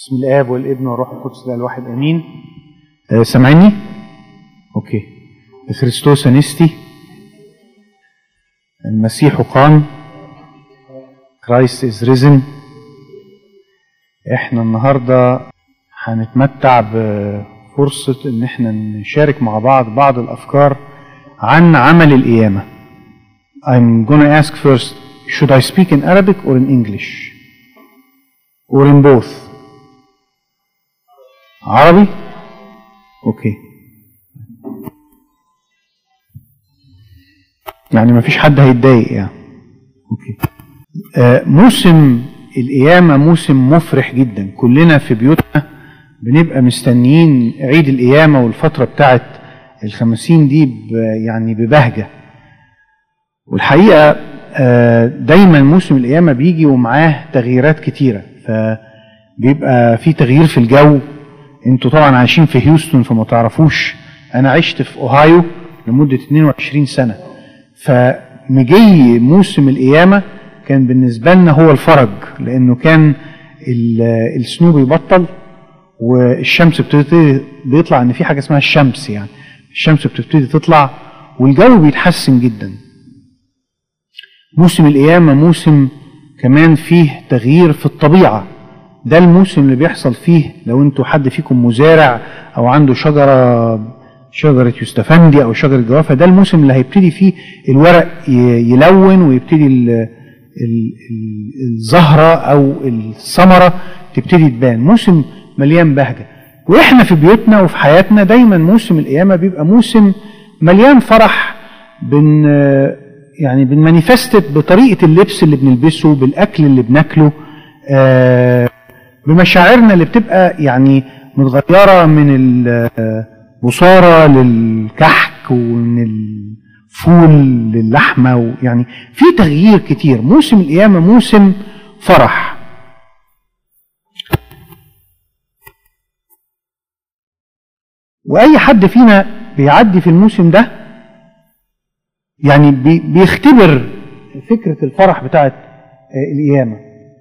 بسم الاب والابن والروح القدس الاله الواحد امين آه، سامعني اوكي خريستوس انستي المسيح قام كرايست از ريزن احنا النهارده هنتمتع بفرصه ان احنا نشارك مع بعض بعض الافكار عن عمل القيامه I'm gonna ask first should I speak in Arabic or in English or in both عربي اوكي يعني ما فيش حد هيتضايق يعني اوكي آه موسم القيامة موسم مفرح جدا كلنا في بيوتنا بنبقى مستنيين عيد القيامة والفترة بتاعت الخمسين دي ب- يعني ببهجة والحقيقة آه، دايما موسم القيامة بيجي ومعاه تغييرات كتيرة فبيبقى في تغيير في الجو انتوا طبعا عايشين في هيوستن فما تعرفوش انا عشت في اوهايو لمدة 22 سنة فمجي موسم القيامة كان بالنسبة لنا هو الفرج لانه كان ال- السنو بيبطل والشمس بتبتدي بيطلع ان في حاجة اسمها الشمس يعني الشمس بتبتدي تطلع والجو بيتحسن جدا موسم القيامة موسم كمان فيه تغيير في الطبيعة ده الموسم اللي بيحصل فيه لو انتوا حد فيكم مزارع او عنده شجرة شجرة يوستفندي او شجرة جوافة ده الموسم اللي هيبتدي فيه الورق ي- يلون ويبتدي ال- ال- ال- الزهرة او الثمرة تبتدي تبان موسم مليان بهجة واحنا في بيوتنا وفي حياتنا دايما موسم القيامة بيبقى موسم مليان فرح بن يعني بنمانيفستت بطريقة اللبس اللي بنلبسه بالأكل اللي بناكله آه، بمشاعرنا اللي بتبقى يعني متغيرة من البصارة للكحك ومن الفول للحمة ويعني في تغيير كتير موسم القيامة موسم فرح وأي حد فينا بيعدي في الموسم ده يعني بي- بيختبر فكرة الفرح بتاعت آه، القيامة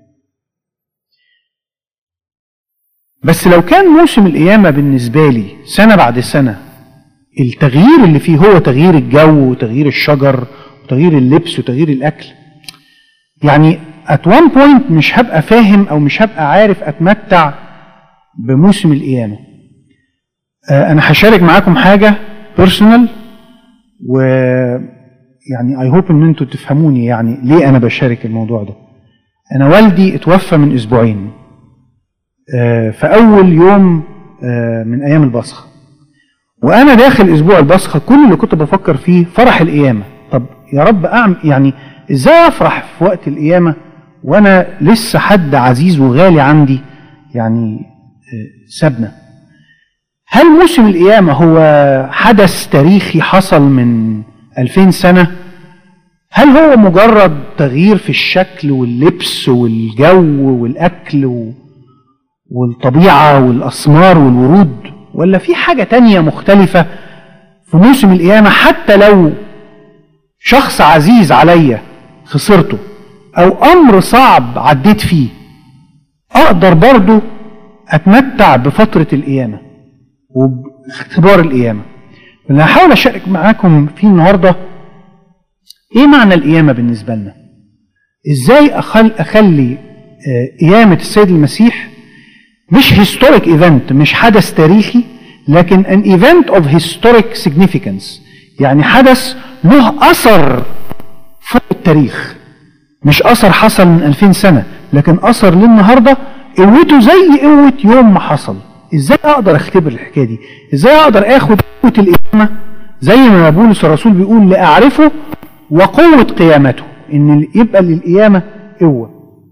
بس لو كان موسم القيامة بالنسبة لي سنة بعد سنة التغيير اللي فيه هو تغيير الجو وتغيير الشجر وتغيير اللبس وتغيير الأكل يعني at one point مش هبقى فاهم أو مش هبقى عارف أتمتع بموسم القيامة آه، أنا هشارك معاكم حاجة بيرسونال و يعني اي هوب ان انتوا تفهموني يعني ليه انا بشارك الموضوع ده انا والدي اتوفى من اسبوعين آه، في اول يوم آه، من ايام البصخه وانا داخل اسبوع البصخه كل اللي كنت بفكر فيه فرح القيامه طب يا رب اعمل يعني ازاي افرح في وقت القيامه وانا لسه حد عزيز وغالي عندي يعني آه، سابنا هل موسم القيامة هو حدث تاريخي حصل من 2000 سنة؟ هل هو مجرد تغيير في الشكل واللبس والجو والأكل و- والطبيعة والأسمار والورود؟ ولا في حاجة تانية مختلفة في موسم القيامة حتى لو شخص عزيز عليا خسرته أو أمر صعب عديت فيه أقدر برضو أتمتع بفترة القيامة واختبار القيامة اللي هحاول أشارك معاكم فيه النهاردة إيه معنى القيامة بالنسبة لنا إزاي أخل أخلي آه، قيامة السيد المسيح مش هيستوريك ايفنت مش حدث تاريخي لكن an event of historic significance يعني حدث له أثر فوق التاريخ مش أثر حصل من 2000 سنة لكن أثر للنهاردة قوته زي قوة يوم ما حصل إزاي أقدر أختبر الحكاية دي إزاي أقدر آخد قوة القيامة زي ما بولس الرسول بيقول لأعرفه وقوة قيامته إن يبقى للقيامة قوة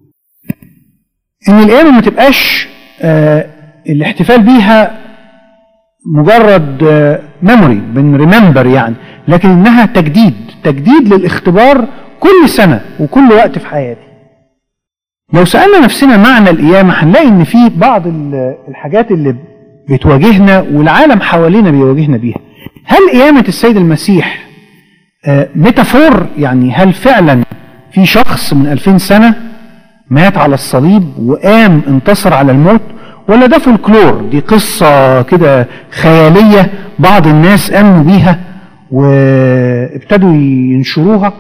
إن القيامة ما تبقاش آه الاحتفال بيها مجرد ميموري بنريمبر يعني لكن انها تجديد تجديد للاختبار كل سنه وكل وقت في حياتي لو سالنا نفسنا معنى القيامه هنلاقي ان في بعض ال- الحاجات اللي بتواجهنا والعالم حوالينا بيواجهنا بيها هل قيامه السيد المسيح آه، ميتافور يعني هل فعلا في شخص من 2000 سنه مات على الصليب وقام انتصر على الموت ولا ده فولكلور دي قصة كده خيالية بعض الناس آمنوا بيها وابتدوا ينشروها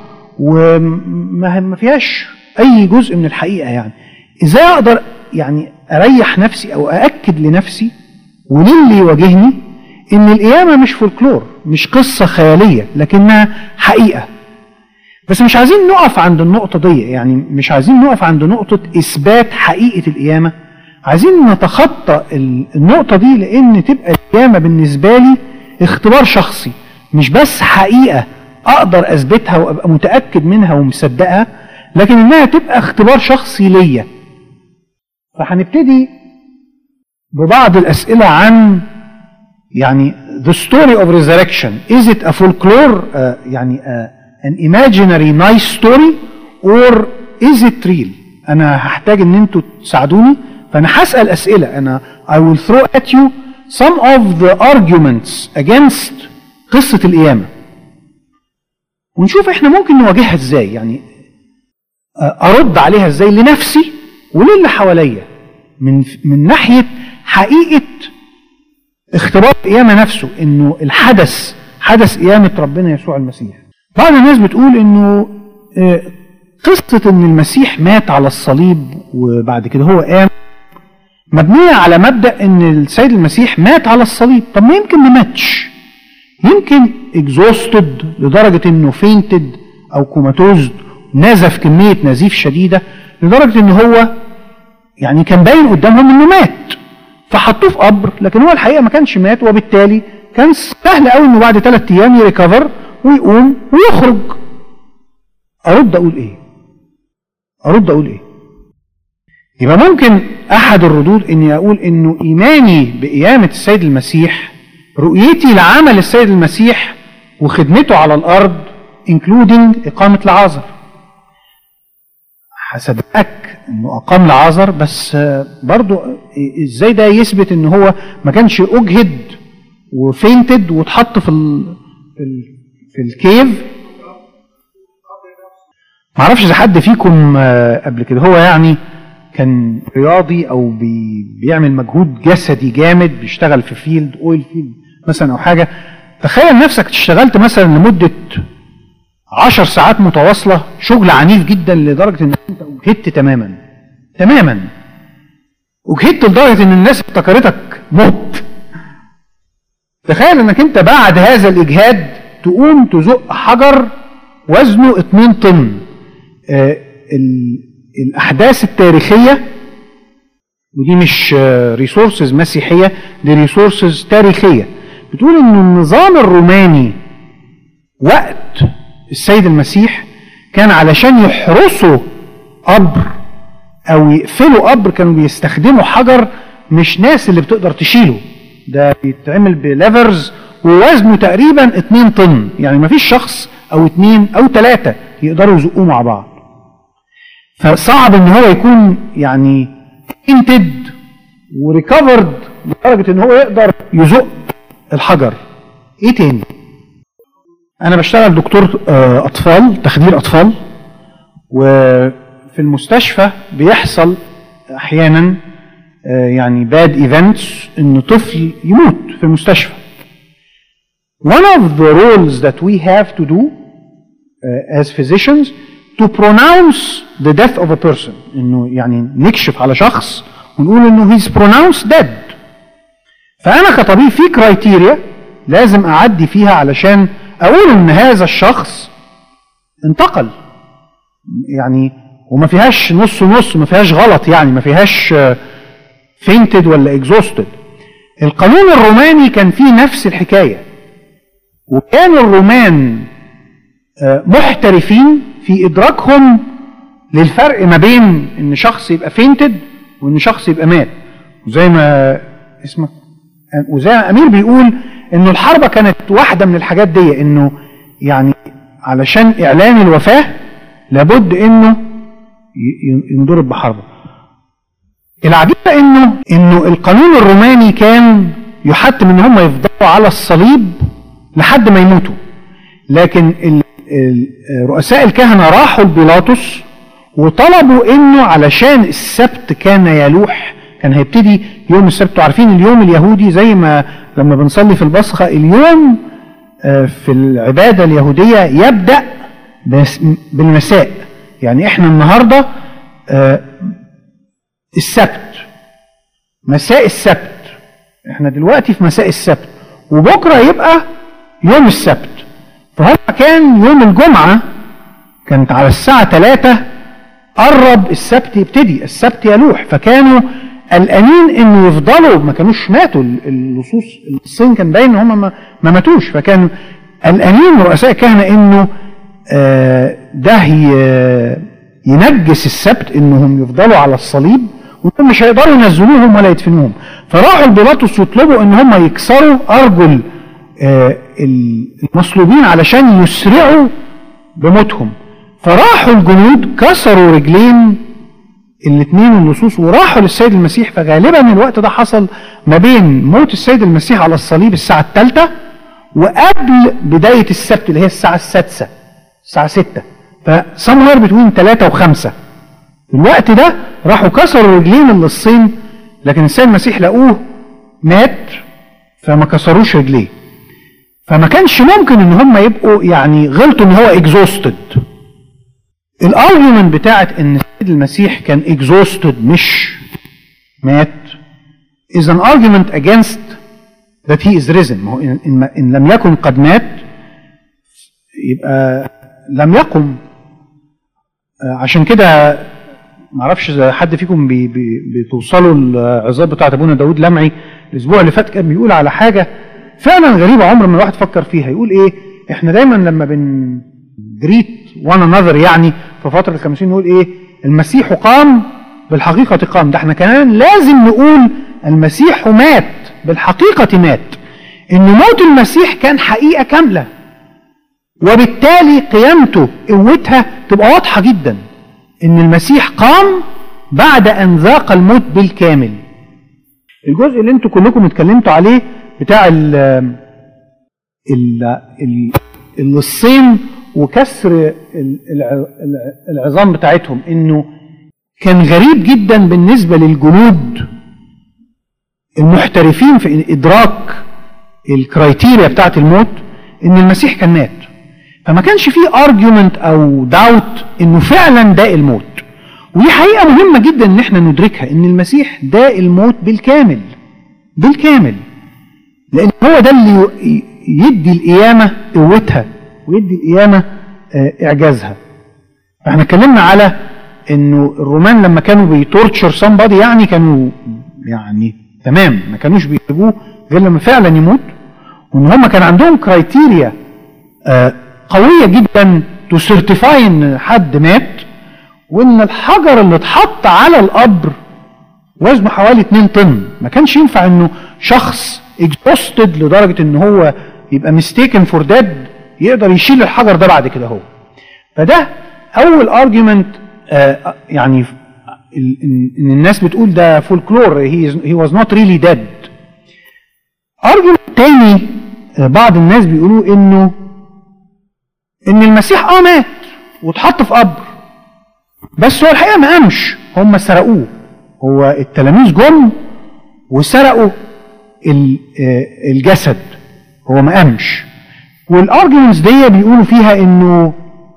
وما ما فيهاش أي جزء من الحقيقة يعني إزاي أقدر يعني أريح نفسي أو أأكد لنفسي وللي يواجهني إن القيامة مش فولكلور مش قصة خيالية لكنها حقيقة بس مش عايزين نقف عند النقطة دي يعني مش عايزين نقف عند نقطة إثبات حقيقة القيامة عايزين نتخطى النقطة دي لأن تبقى القيامة بالنسبة لي اختبار شخصي مش بس حقيقة أقدر أثبتها وأبقى متأكد منها ومصدقها لكن إنها تبقى اختبار شخصي ليا فهنبتدي ببعض الأسئلة عن يعني the story of resurrection is it a folklore uh, يعني uh, an imaginary nice story or is it real انا هحتاج ان انتوا تساعدوني فانا هسال اسئله انا I will throw at you some of the arguments against قصه القيامه ونشوف احنا ممكن نواجهها ازاي يعني ارد عليها ازاي لنفسي وللي حواليا من من ناحيه حقيقه اختبار القيامه نفسه انه الحدث حدث قيامه ربنا يسوع المسيح بعض الناس بتقول انه قصة ان المسيح مات على الصليب وبعد كده هو قام مبنية على مبدأ ان السيد المسيح مات على الصليب طب ما يمكن ما ماتش يمكن اكزوستد لدرجة انه فينتد او كوماتوزد نزف كمية نزيف شديدة لدرجة ان هو يعني كان باين قدامهم انه مات فحطوه في قبر لكن هو الحقيقة ما كانش مات وبالتالي كان سهل قوي انه بعد ثلاث ايام يريكفر ويقوم ويخرج ارد اقول ايه ارد اقول ايه يبقى ممكن احد الردود اني اقول انه ايماني بقيامه السيد المسيح رؤيتي لعمل السيد المسيح وخدمته على الارض انكلودنج اقامه لعازر هصدقك انه اقام لعازر بس برضو ازاي ده يثبت ان هو ما كانش اجهد وفينتد واتحط في ال في ال في الكيف ما اعرفش اذا حد فيكم قبل كده هو يعني كان رياضي او بي بيعمل مجهود جسدي جامد بيشتغل في فيلد اويل فيلد مثلا او حاجه تخيل نفسك اشتغلت مثلا لمده عشر ساعات متواصله شغل عنيف جدا لدرجه انك انت اجهدت تماما تماما اجهدت لدرجه ان الناس افتكرتك مت تخيل انك انت بعد هذا الاجهاد تقوم تزق حجر وزنه 2 طن آه الاحداث التاريخيه ودي مش ريسورسز مسيحيه دي ريسورسز تاريخيه بتقول ان النظام الروماني وقت السيد المسيح كان علشان يحرسوا قبر او يقفلوا قبر كانوا بيستخدموا حجر مش ناس اللي بتقدر تشيله ده بيتعمل بليفرز ووزنه تقريبا 2 طن يعني ما فيش شخص او اتنين او ثلاثة يقدروا يزقوه مع بعض فصعب ان هو يكون يعني انتد وريكفرد لدرجة ان هو يقدر يزق الحجر ايه تاني انا بشتغل دكتور اطفال تخدير اطفال وفي المستشفى بيحصل احيانا يعني باد ايفنتس ان طفل يموت في المستشفى one of the roles that we have to do uh, as physicians to pronounce the death of a person انه يعني نكشف على شخص ونقول انه he's pronounced dead فانا كطبيب في كرايتيريا لازم اعدي فيها علشان اقول ان هذا الشخص انتقل يعني وما فيهاش نص نص ما فيهاش غلط يعني ما فيهاش فينتد ولا اكزوستد القانون الروماني كان فيه نفس الحكايه وكان الرومان محترفين في ادراكهم للفرق ما بين ان شخص يبقى فينتد وان شخص يبقى مات وزي ما اسمك وزي ما امير بيقول انه الحربه كانت واحده من الحاجات دي انه يعني علشان اعلان الوفاه لابد انه ينضرب بحربه العجيب انه انه القانون الروماني كان يحتم ان هم يفضلوا على الصليب لحد ما يموتوا لكن رؤساء الكهنه راحوا لبيلاطس وطلبوا انه علشان السبت كان يلوح كان هيبتدي يوم السبت عارفين اليوم اليهودي زي ما لما بنصلي في البصخة اليوم آه، في العبادة اليهودية يبدأ بس- بالمساء يعني احنا النهاردة آه، السبت مساء السبت احنا دلوقتي في مساء السبت وبكرة يبقى يوم السبت فهم كان يوم الجمعة كانت على الساعة 3 قرب السبت يبتدي السبت يلوح فكانوا قلقانين انه يفضلوا ما كانوش ماتوا ال- اللصوص الصين كان باين ان هم ما, ما ماتوش فكانوا قلقانين رؤساء الكهنه انه آه، ده ي- ينجس السبت انهم يفضلوا على الصليب وهم مش هيقدروا ينزلوهم ولا يدفنوهم فراحوا لبيلاطس يطلبوا ان هم يكسروا ارجل آه، المصلوبين علشان يسرعوا بموتهم فراحوا الجنود كسروا رجلين الاثنين اللصوص وراحوا للسيد المسيح فغالبا الوقت ده حصل ما بين موت السيد المسيح على الصليب الساعة الثالثة وقبل بداية السبت اللي هي الساعة السادسة الساعة ستة فسموير بتوين ثلاثة وخمسة في الوقت ده راحوا كسروا رجلين اللصين لكن السيد المسيح لقوه مات فما كسروش رجليه فما كانش ممكن ان هم يبقوا يعني غلطوا ان هو اكزوستد الارجيومنت بتاعت ان السيد المسيح كان اكزوستد مش مات is an argument against that he is risen ما هو إن, إن, إن لم يكن قد مات يبقى لم يقم آه، عشان كده معرفش اذا حد فيكم بي بي بتوصلوا العظات بتاعت ابونا داود لمعي الاسبوع اللي فات كان بيقول على حاجه فعلا غريبه عمر ما الواحد فكر فيها يقول ايه احنا دايما لما بن جريت وان انذر يعني في فتره الخمسين نقول ايه المسيح قام بالحقيقه قام ده احنا كمان لازم نقول المسيح مات بالحقيقه مات ان موت المسيح كان حقيقه كامله وبالتالي قيامته قوتها تبقى واضحه جدا ان المسيح قام بعد ان ذاق الموت بالكامل الجزء اللي انتوا كلكم اتكلمتوا عليه بتاع ال ال ال اللصين وكسر ال- الع- الع- العظام بتاعتهم انه كان غريب جدا بالنسبه للجنود المحترفين في ادراك الكرايتيريا بتاعت الموت ان المسيح كان مات فما كانش فيه ارجيومنت او داوت انه فعلا داء الموت ودي حقيقه مهمه جدا ان احنا ندركها ان المسيح داء الموت بالكامل بالكامل لان هو ده اللي ي- يدي القيامه قوتها ويدي القيامه آه، اعجازها احنا اتكلمنا على انه الرومان لما كانوا بيتورتشر somebody يعني كانوا يعني تمام ما كانوش بيجيبوه غير لما فعلا يموت وان هم كان عندهم كرايتيريا قويه جدا تسيرتيفاي ان حد مات وان الحجر اللي اتحط على القبر وزنه حوالي 2 طن ما كانش ينفع انه شخص اكزوستد لدرجه ان هو يبقى ميستيكن فور ديد يقدر يشيل الحجر ده بعد كده هو فده اول ارجيومنت يعني ال- ان إن الناس بتقول ده فولكلور هي واز نوت ريلي ديد ارجيومنت تاني آه، بعض الناس بيقولوا انه ان المسيح اه مات واتحط في قبر بس هو الحقيقه ما قامش هم سرقوه هو التلاميذ جم وسرقوا ال- آه، الجسد هو ما قامش والارجيومنتس دي بيقولوا فيها انه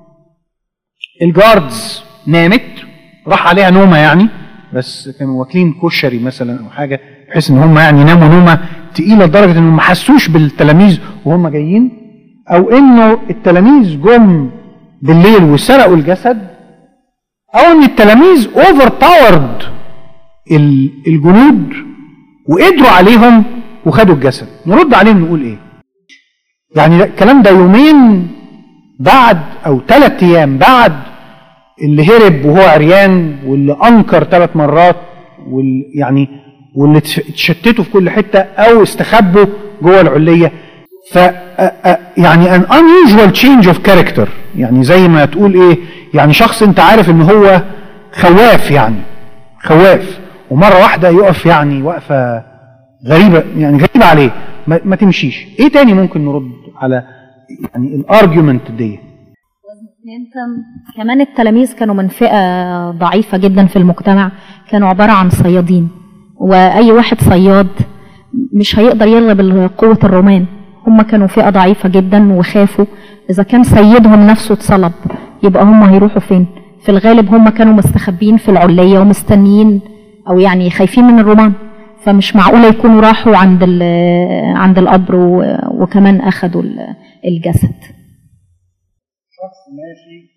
الجاردز نامت راح عليها نومه يعني بس كانوا واكلين كشري مثلا او حاجه بحيث ان هم يعني ناموا نومه تقيله لدرجه انهم ما حسوش بالتلاميذ وهم جايين او انه التلاميذ جم بالليل وسرقوا الجسد او ان التلاميذ اوفر باورد الجنود وقدروا عليهم وخدوا الجسد نرد عليهم نقول ايه يعني ده- الكلام ده يومين بعد او ثلاث ايام بعد اللي هرب وهو عريان واللي انكر ثلاث مرات واللي يعني واللي اتش- اتشتتوا في كل حته او استخبوا جوه العليه ف أ- أ- يعني ان unusual change of character يعني زي ما تقول ايه يعني شخص انت عارف ان هو خواف يعني خواف ومره واحده يقف يعني وقفه غريبه يعني غريبه عليه ما, ما تمشيش ايه تاني ممكن نرد على يعني الارجيومنت دي يمكن كمان التلاميذ كانوا من فئة ضعيفة جدا في المجتمع كانوا عبارة عن صيادين واي واحد صياد مش هيقدر يغلب قوه الرومان هم كانوا فئه ضعيفه جدا وخافوا اذا كان سيدهم نفسه اتصلب يبقى هم هيروحوا فين في الغالب هم كانوا مستخبين في العليه ومستنيين او يعني خايفين من الرومان فمش معقوله يكونوا راحوا عند عند القبر وكمان اخذوا الجسد شخص ماشي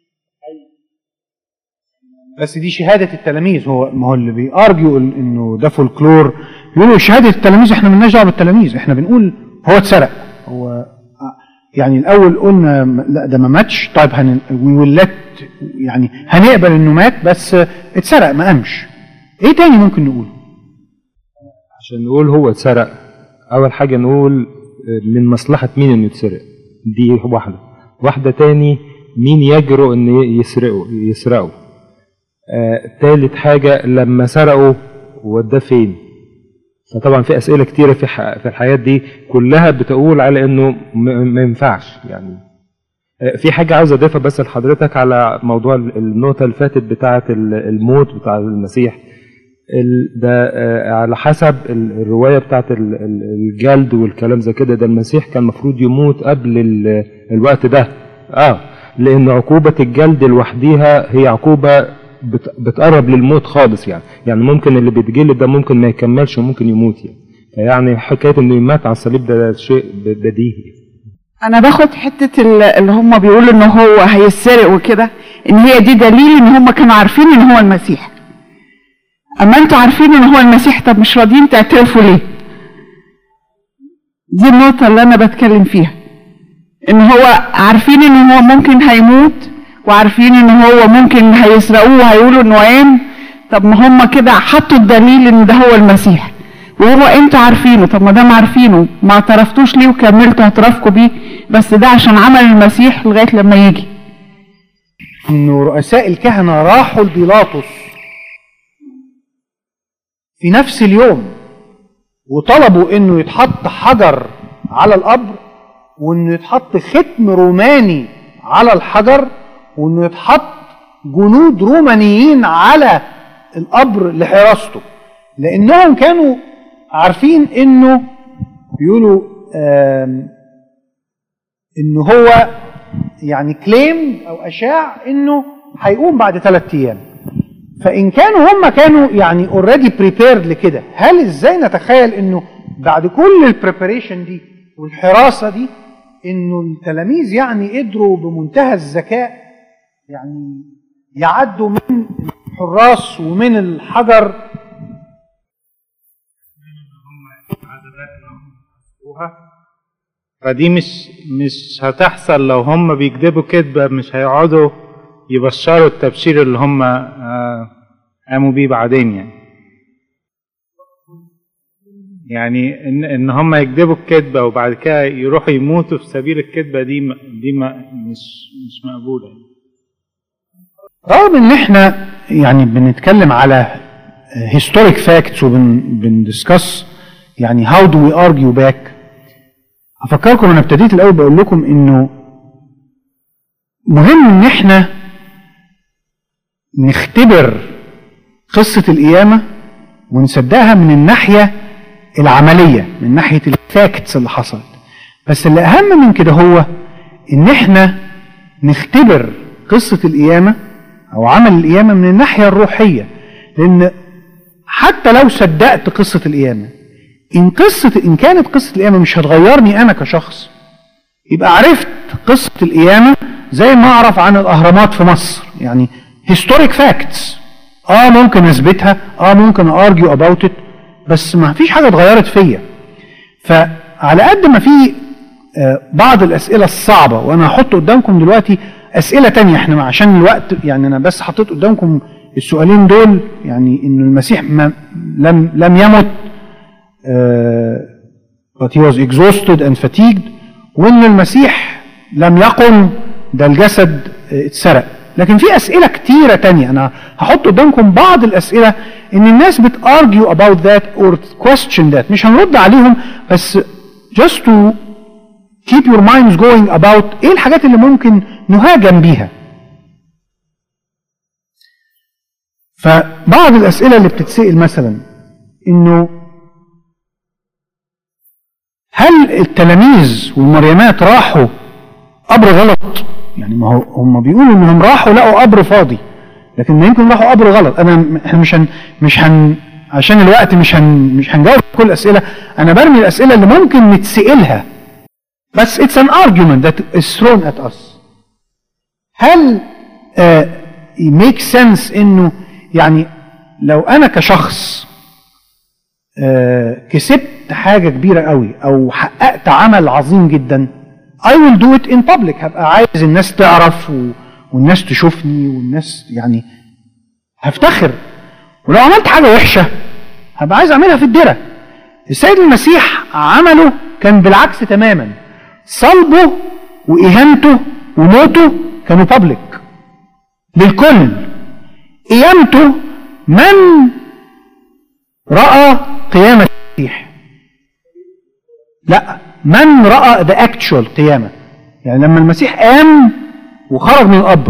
بس دي شهادة التلاميذ هو ما هو اللي بيارجيو انه ده فولكلور بيقولوا شهادة التلاميذ احنا مالناش دعوة بالتلاميذ احنا بنقول هو اتسرق هو يعني الاول قلنا لا ده ما ماتش طيب هن وي يعني هنقبل انه مات بس اتسرق ما قامش ايه تاني ممكن نقوله عشان نقول هو اتسرق اول حاجة نقول من مصلحة مين انه يتسرق دي واحدة واحدة تاني مين يجرؤ ان يسرقه يسرقه آه، تالت حاجة لما سرقوا وداه فين فطبعا في أسئلة كتيرة في في الحياة دي كلها بتقول على إنه ما ينفعش يعني آه، في حاجة عاوز أضيفها بس لحضرتك على موضوع النقطة اللي فاتت بتاعة الموت بتاع المسيح ده آه، على حسب الرواية بتاعة الجلد والكلام زي كده ده المسيح كان المفروض يموت قبل الوقت ده اه لأن عقوبة الجلد لوحديها هي عقوبة بتقرب للموت خالص يعني يعني ممكن اللي بيتجلد ده ممكن ما يكملش وممكن يموت يعني يعني حكايه انه يمات على الصليب ده شيء بديهي انا باخد حته اللي هم بيقولوا ان هو هيسرق وكده ان هي دي دليل ان هم كانوا عارفين ان هو المسيح اما انتوا عارفين ان هو المسيح طب مش راضيين تعترفوا ليه دي النقطه اللي انا بتكلم فيها ان هو عارفين ان هو ممكن هيموت وعارفين ان هو ممكن هيسرقوه وهيقولوا انه عين طب ما هم كده حطوا الدليل ان ده هو المسيح وهو انتوا عارفينه طب ما دام عارفينه ما اعترفتوش ليه وكملتوا اعترافكم بيه بس ده عشان عمل المسيح لغايه لما يجي انه رؤساء الكهنه راحوا لبيلاطس في نفس اليوم وطلبوا انه يتحط حجر على القبر وانه يتحط ختم روماني على الحجر وانه يتحط جنود رومانيين على القبر لحراسته لانهم كانوا عارفين انه بيقولوا انه هو يعني كليم او اشاع انه هيقوم بعد ثلاثة ايام فان كانوا هم كانوا يعني اوريدي بريبيرد لكده هل ازاي نتخيل انه بعد كل البريباريشن دي والحراسه دي انه التلاميذ يعني قدروا بمنتهى الذكاء يعني يعدوا من الحراس ومن الحجر فدي مش مش هتحصل لو هم بيكذبوا كذبة مش هيقعدوا يبشروا التبشير اللي هم آه، قاموا بيه بعدين يعني يعني ان ان هم يكذبوا الكذبه وبعد كده يروحوا يموتوا في سبيل الكذبه دي دي ما مش مش مقبوله يعني. رغم ان احنا يعني بنتكلم على هيستوريك فاكتس وبندسكس يعني هاو دو وي ارجيو باك افكركم انا ابتديت الاول بقول لكم انه مهم ان احنا نختبر قصة القيامة ونصدقها من الناحية العملية من ناحية الفاكتس اللي حصلت بس اللي أهم من كده هو إن إحنا نختبر قصة القيامة أو عمل القيامة من الناحية الروحية لأن حتى لو صدقت قصة القيامة إن قصة إن كانت قصة القيامة مش هتغيرني أنا كشخص يبقى عرفت قصة القيامة زي ما أعرف عن الأهرامات في مصر يعني historic facts اه ممكن اثبتها اه ممكن ارجيو اباوت ات بس ما فيش حاجه اتغيرت فيا فعلى قد ما في آه، بعض الاسئله الصعبه وانا هحط قدامكم دلوقتي اسئله تانية احنا عشان الوقت يعني انا بس حطيت قدامكم السؤالين دول يعني ان المسيح ما لم لم يمت uh, but he was exhausted and fatigued وان المسيح لم يقم ده الجسد اتسرق لكن في اسئله كتيره تانية انا هحط قدامكم بعض الاسئله ان الناس بتارجيو about that or question that مش هنرد عليهم بس just to keep your minds going about ايه الحاجات اللي ممكن نهاجم بيها فبعض الأسئلة اللي بتتسأل مثلا انه هل التلاميذ والمريمات راحوا قبر غلط يعني ما هو هم بيقولوا انهم راحوا لقوا قبر فاضي لكن ما يمكن راحوا قبر غلط انا احنا مش هن مش هن عشان الوقت مش هن مش هنجاوب كل الاسئله انا برمي الاسئله اللي ممكن نتسالها بس it's an argument that is thrown at us هل uh, make sense انه يعني لو انا كشخص uh, كسبت حاجه كبيره قوي او حققت عمل عظيم جدا I will do it in public هبقى عايز الناس تعرف و... والناس تشوفني والناس يعني هفتخر ولو عملت حاجه وحشه هبقى عايز اعملها في الدره السيد المسيح عمله كان بالعكس تماما صلبه واهانته وموته كانوا بابليك للكل قيامته من راى قيامه المسيح لا من راى ذا اكتشوال قيامه يعني لما المسيح قام وخرج من القبر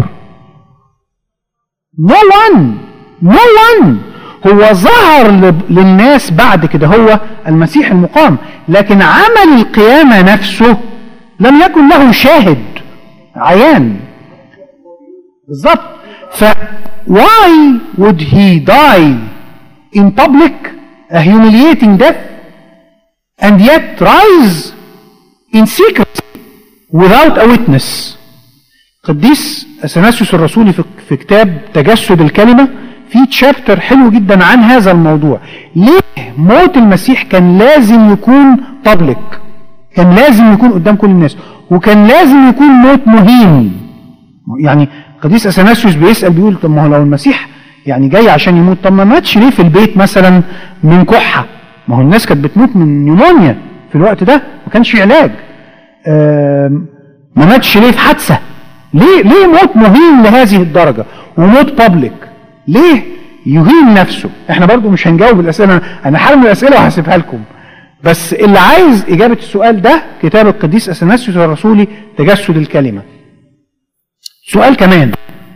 نو وان نو وان هو ظهر للناس بعد كده هو المسيح المقام لكن عمل القيامة نفسه لم يكن له شاهد عيان بالظبط ف why would he die in public a humiliating death and yet rise in secret without a witness قديس اثناسيوس الرسولي في كتاب تجسد الكلمه في تشابتر حلو جدا عن هذا الموضوع ليه موت المسيح كان لازم يكون بابليك كان لازم يكون قدام كل الناس وكان لازم يكون موت مهين يعني قديس اثناسيوس بيسال بيقول طب ما هو لو المسيح يعني جاي عشان يموت طب ما ماتش ليه في البيت مثلا من كحه ما هو الناس كانت بتموت من نيمونيا في الوقت ده ما كانش في علاج ما ماتش ليه في حادثه ليه ليه موت مهين لهذه الدرجه وموت بابليك ليه يهين نفسه احنا برضو مش هنجاوب الاسئله انا حرم الاسئله وهسيبها لكم بس اللي عايز اجابه السؤال ده كتاب القديس اثناسيوس الرسولي تجسد الكلمه سؤال كمان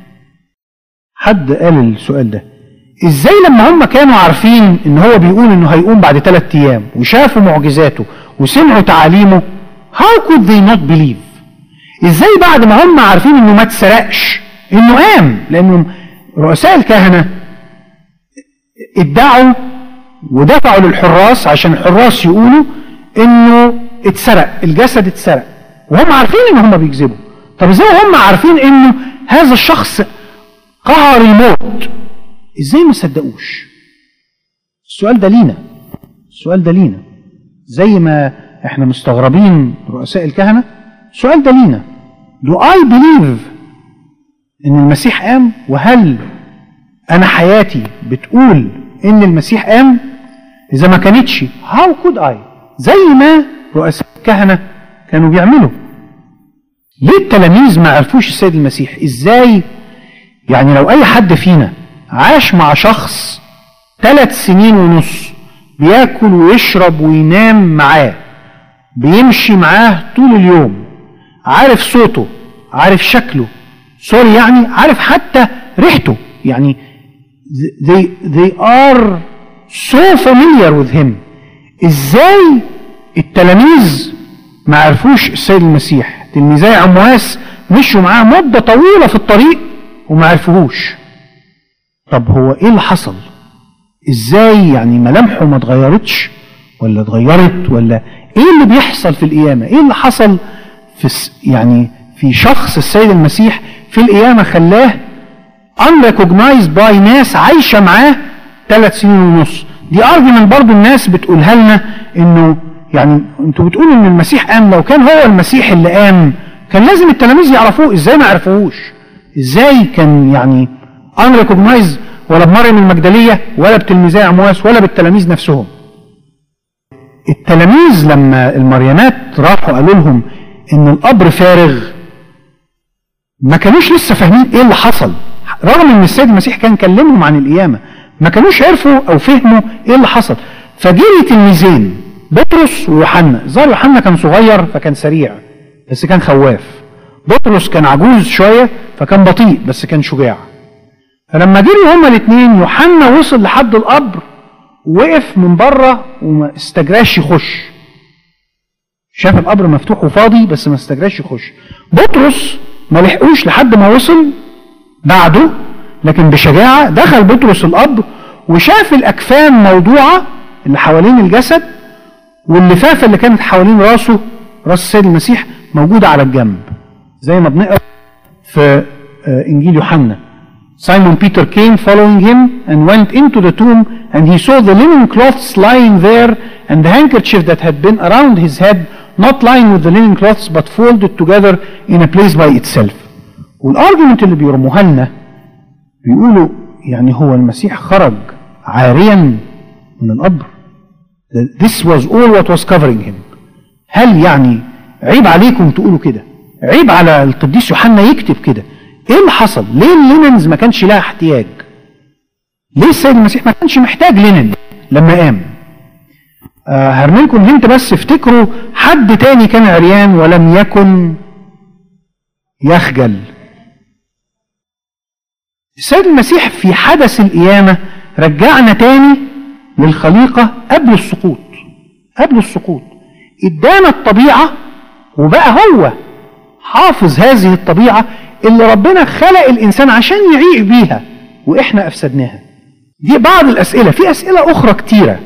حد قال السؤال ده ازاي لما هم كانوا عارفين ان هو بيقول انه هيقوم بعد ثلاث ايام وشافوا معجزاته وسمعوا تعاليمه how could they not believe ازاي بعد ما هم عارفين انه ما اتسرقش انه قام لانه رؤساء الكهنه ادعوا ودفعوا للحراس عشان الحراس يقولوا انه اتسرق الجسد اتسرق وهم عارفين ان هم بيكذبوا طب ازاي هم عارفين انه هذا الشخص قهر الموت ازاي ما صدقوش السؤال ده لينا السؤال ده لينا زي ما احنا مستغربين رؤساء الكهنه السؤال ده لينا do I believe ان المسيح قام وهل انا حياتي بتقول ان المسيح قام اذا ما كانتش how could I زي ما رؤساء الكهنه كانوا بيعملوا ليه التلاميذ ما عرفوش السيد المسيح ازاي يعني لو اي حد فينا عاش مع شخص ثلاث سنين ونص بياكل ويشرب وينام معاه بيمشي معاه طول اليوم عارف صوته عارف شكله سوري يعني عارف حتى ريحته يعني they, they are so familiar with him ازاي التلاميذ ما عرفوش السيد المسيح تلميذي عمواس مشوا معاه مدة طويلة في الطريق وما عرفوهوش طب هو ايه اللي حصل ازاي يعني ملامحه ما اتغيرتش ولا اتغيرت ولا ايه اللي بيحصل في القيامة ايه اللي حصل في يعني في شخص السيد المسيح في القيامة خلاه unrecognized by ناس عايشة معاه ثلاث سنين ونص دي ارجمنت برضو الناس بتقولها لنا انه يعني انتوا بتقولوا ان المسيح قام لو كان هو المسيح اللي قام كان لازم التلاميذ يعرفوه ازاي ما عرفوهوش ازاي كان يعني unrecognized ولا بمريم المجدلية ولا بتلميذي عمواس ولا بالتلاميذ نفسهم التلاميذ لما المريمات راحوا قالوا لهم ان القبر فارغ ما كانوش لسه فاهمين ايه اللي حصل رغم ان السيد المسيح كان كلمهم عن القيامه ما كانوش عرفوا او فهموا ايه اللي حصل فجري تلميذين بطرس ويوحنا ظهر يوحنا كان صغير فكان سريع بس كان خواف بطرس كان عجوز شويه فكان بطيء بس كان شجاع فلما جري هما الاثنين يوحنا وصل لحد القبر وقف من بره وما استجراش يخش شاف القبر مفتوح وفاضي بس ما استجراش يخش بطرس ما لحقوش لحد ما وصل بعده لكن بشجاعة دخل بطرس القبر وشاف الأكفان موضوعة اللي حوالين الجسد واللفافة اللي كانت حوالين راسه راس السيد المسيح موجودة على الجنب زي ما بنقرا في آه، إنجيل يوحنا Simon Peter came following him and went into the tomb and he saw the linen cloths lying there and the handkerchief that had been around his head not lying with the linen cloths but folded together in a place by itself. والارجيومنت اللي بيرموها لنا بيقولوا يعني هو المسيح خرج عاريا من القبر. This was all what was covering him. هل يعني عيب عليكم تقولوا كده؟ عيب على القديس يوحنا يكتب كده. ايه اللي حصل؟ ليه الليننز ما كانش لها احتياج؟ ليه السيد المسيح ما كانش محتاج لينن لما قام؟ آه هرميلكم هنت بس افتكروا حد تاني كان عريان ولم يكن يخجل. السيد المسيح في حدث القيامة رجعنا تاني للخليقة قبل السقوط. قبل السقوط. ادانا الطبيعة وبقى هو حافظ هذه الطبيعة اللي ربنا خلق الإنسان عشان يعيش بيها وإحنا أفسدناها دي بعض الأسئلة في أسئلة أخرى كتيرة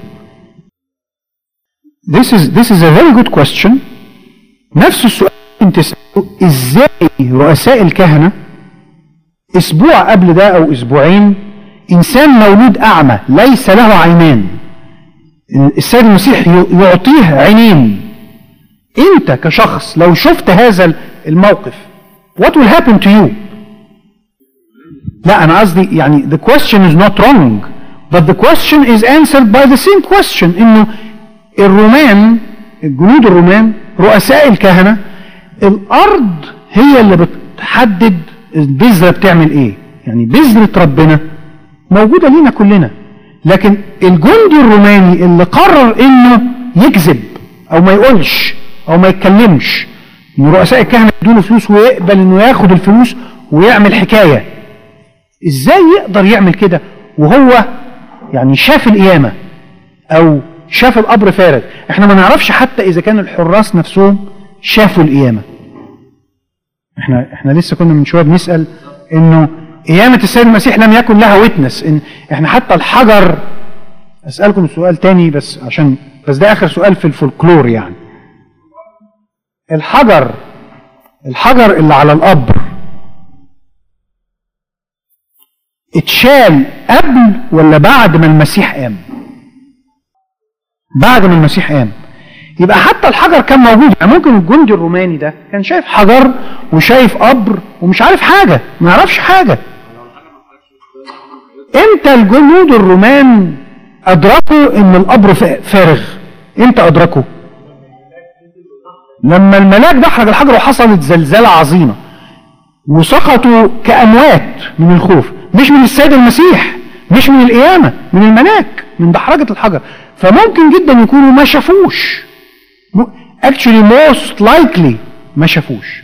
This is, this is a very good question نفس السؤال انت تسأله ازاي رؤساء الكهنة اسبوع قبل ده او اسبوعين انسان مولود اعمى ليس له عينان السيد المسيح يعطيه عينين انت كشخص لو شفت هذا الموقف what will happen to you لا انا قصدي يعني the question is not wrong but the question is answered by the same question انه الرومان الجنود الرومان رؤساء الكهنة الارض هي اللي بتحدد البذرة بتعمل ايه يعني بذرة ربنا موجودة لينا كلنا لكن الجندي الروماني اللي قرر انه يكذب او ما يقولش او ما يتكلمش ان رؤساء الكهنه يدوا فلوس ويقبل انه ياخد الفلوس ويعمل حكايه ازاي يقدر يعمل كده وهو يعني شاف القيامه او شاف القبر فارغ احنا ما نعرفش حتى اذا كان الحراس نفسهم شافوا القيامه احنا احنا لسه كنا من شويه بنسال انه قيامه السيد المسيح لم يكن لها ويتنس ان احنا حتى الحجر اسالكم سؤال تاني بس عشان بس ده اخر سؤال في الفولكلور يعني الحجر الحجر اللي على القبر اتشال قبل ولا بعد ما المسيح قام بعد ما المسيح قام يبقى حتى الحجر كان موجود يعني ممكن الجندي الروماني ده كان شايف حجر وشايف قبر ومش عارف حاجة ما يعرفش حاجة امتى الجنود الرومان ادركوا ان القبر فارغ امتى ادركوا لما الملاك دحرج الحجر وحصلت زلزالة عظيمة وسقطوا كأموات من الخوف مش من السيد المسيح مش من القيامة من الملاك من دحرجة الحجر فممكن جدا يكونوا ما شافوش actually most likely ما شافوش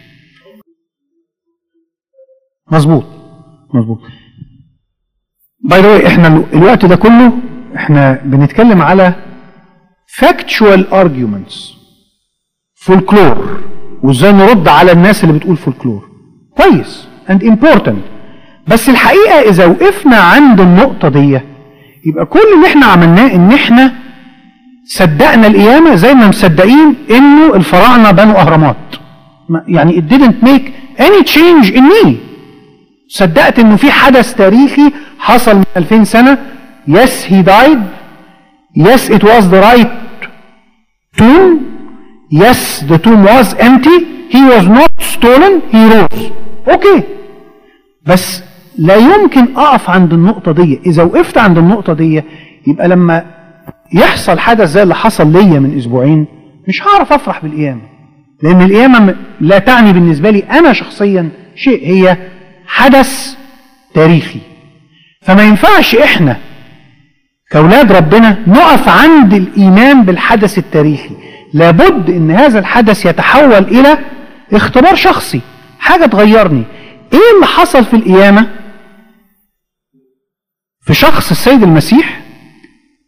مظبوط مظبوط باي ذا احنا الوقت ده كله احنا بنتكلم على factual arguments فولكلور وازاي نرد على الناس اللي بتقول فولكلور كويس and important بس الحقيقه اذا وقفنا عند النقطه دي يبقى كل اللي احنا عملناه ان احنا صدقنا القيامه زي ما مصدقين انه الفراعنه بنوا اهرامات يعني it didn't make any change in me صدقت انه في حدث تاريخي حصل من 2000 سنه yes he died yes it was the right tomb Yes, the tomb was empty. He was not stolen. He rose. Okay. بس لا يمكن اقف عند النقطة دي اذا وقفت عند النقطة دي يبقى لما يحصل حدث زي اللي حصل ليا من اسبوعين مش هعرف افرح بالقيامة لان القيامة لا تعني بالنسبة لي انا شخصيا شيء هي حدث تاريخي فما ينفعش احنا كأولاد ربنا نقف عند الإيمان بالحدث التاريخي لابد ان هذا الحدث يتحول الى اختبار شخصي حاجة تغيرني ايه اللي حصل في القيامة في شخص السيد المسيح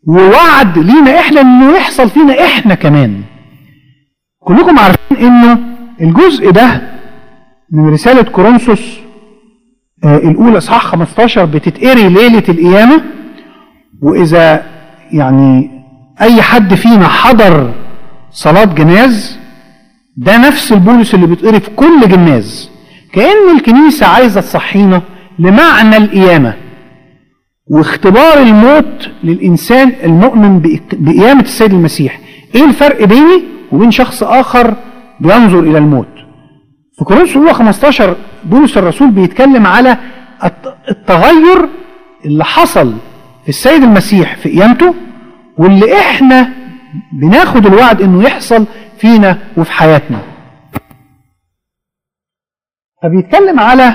ووعد لينا احنا انه يحصل فينا احنا كمان كلكم عارفين انه الجزء ده من رسالة كورنثوس آه، الأولى إصحاح 15 بتتقري ليلة القيامة وإذا يعني أي حد فينا حضر صلاة جناز ده نفس البولس اللي بيتقري في كل جناز كأن الكنيسة عايزة تصحينا لمعنى القيامة واختبار الموت للإنسان المؤمن بإق- بقيامة السيد المسيح إيه الفرق بيني وبين شخص آخر بينظر إلى الموت في كورنثوس الاولى 15 بولس الرسول بيتكلم على الت- التغير اللي حصل في السيد المسيح في قيامته واللي احنا بناخد الوعد انه يحصل فينا وفي حياتنا فبيتكلم على